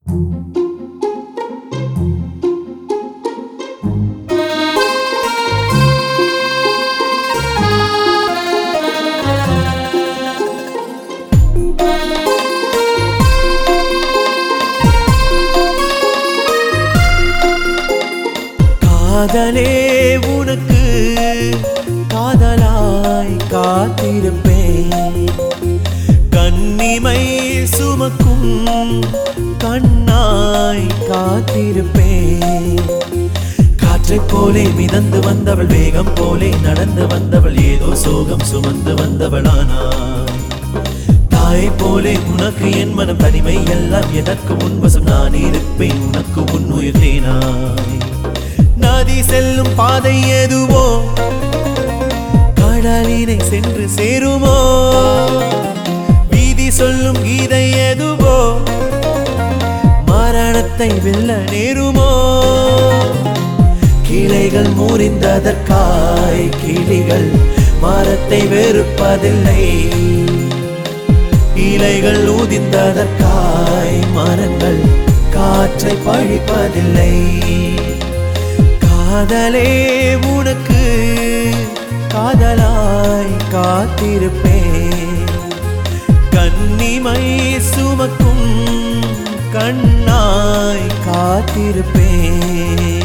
காதலே உனக்கு காதலாய் காத்திருப்பேன் கண்ணிமை சுமக்கும் கண்ணாய் காத்திருப்பேன் காற்றைப் போலே மிதந்து வந்தவள் வேகம் போலே நடந்து வந்தவள் ஏதோ சோகம் சுமந்து வந்தவளானாய் தாயை போலே உனக்கு என் மனம் தனிமை எல்லாம் எதற்கு உன்வசம் நான் இருப்பேன் உனக்கு உன் உயிர்த்தேனாய் நதி செல்லும் பாதை எதுவோ கடலினை சென்று சேருமோ வீதி சொல்லும் கீதை எதுவோ மரணத்தை வெல்ல நேருமோ கிளைகள் முறிந்ததற்காய் கிளிகள் மரத்தை வெறுப்பதில்லை இலைகள் ஊதிந்ததற்காய் மரங்கள் காற்றை பழிப்பதில்லை காதலே உனக்கு காதலாய் காத்திருப்பேன் கன்னிமை சுமக்கும் கண்ணாய் காத்திருப்பேன்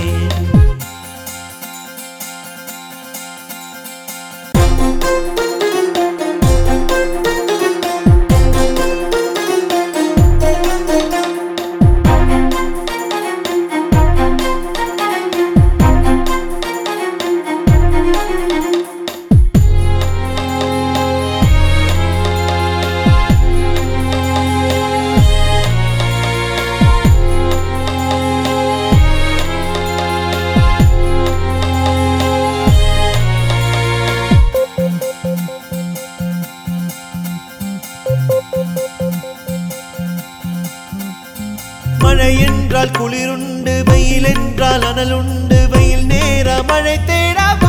மழை என்றால் குளிருண்டு வெயில் என்றால் அனலுண்டு வெயில் நேர மழை தேடவா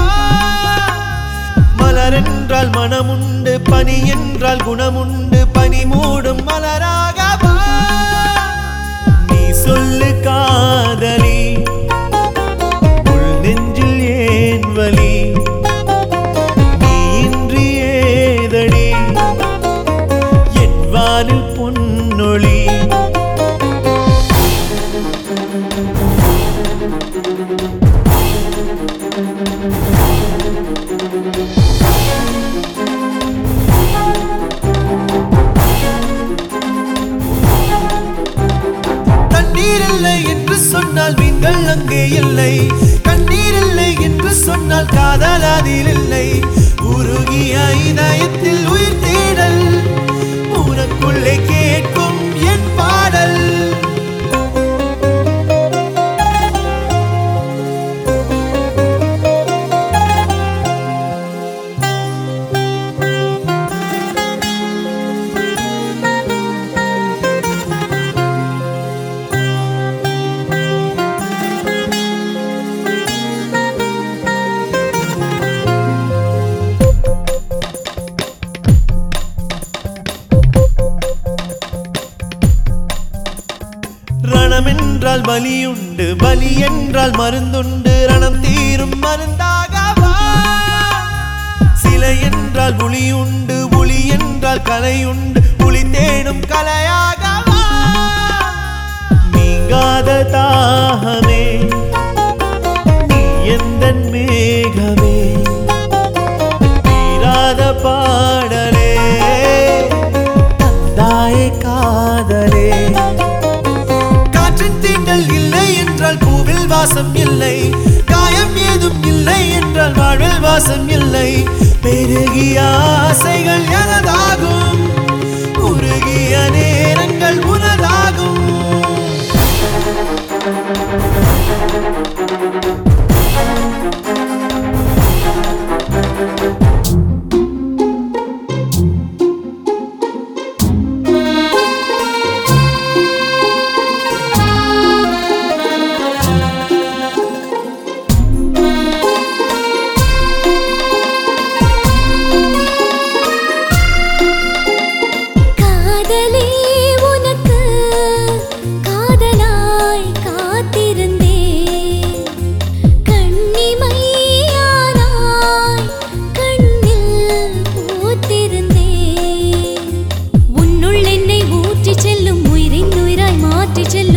மலர் என்றால் மனமுண்டு பனி என்றால் குணமுண்டு பனி மூடும் மலராகவா நீ சொல்லு காதலி உள் நெஞ்சில் ஏன் வலி நீ இன்றி ஏதடி என் வானில் பொன்னொழி தண்ணீர் இல்லை என்று சொன்னால் மீன்கள் அங்கே இல்லை கண்ணீர் இல்லை என்று சொன்னால் காதல் அதில் இல்லை உருகிய இதயத்தில் உயிர் தேடல் உனக்குள்ளே கேட்கும் என் பாடல் ரணம் என்றால் பலியுண்டு பலி என்றால் மருந்துண்டு ரணம் தீரும் மருந்தாகவா சிலை என்றால் புலியுண்டு புலி என்றால் கலையுண்டு புலி தேடும் கலையாகவா நீங்காத தாகமே நீ எந்த மேகமே தீராத பாடலே தந்தாயே காதலே காற்றின் தீண்டல் இல்லை என்றால் பூவில் வாசம் இல்லை காயம் ஏதும் இல்லை என்றால் வாழ்வில் வாசம் இல்லை பெருகிய ஆசைகள் எனதாகும் உருகிய நேரங்கள் உனதாகும் காதலே உனக்கு காற்றி செல்லும்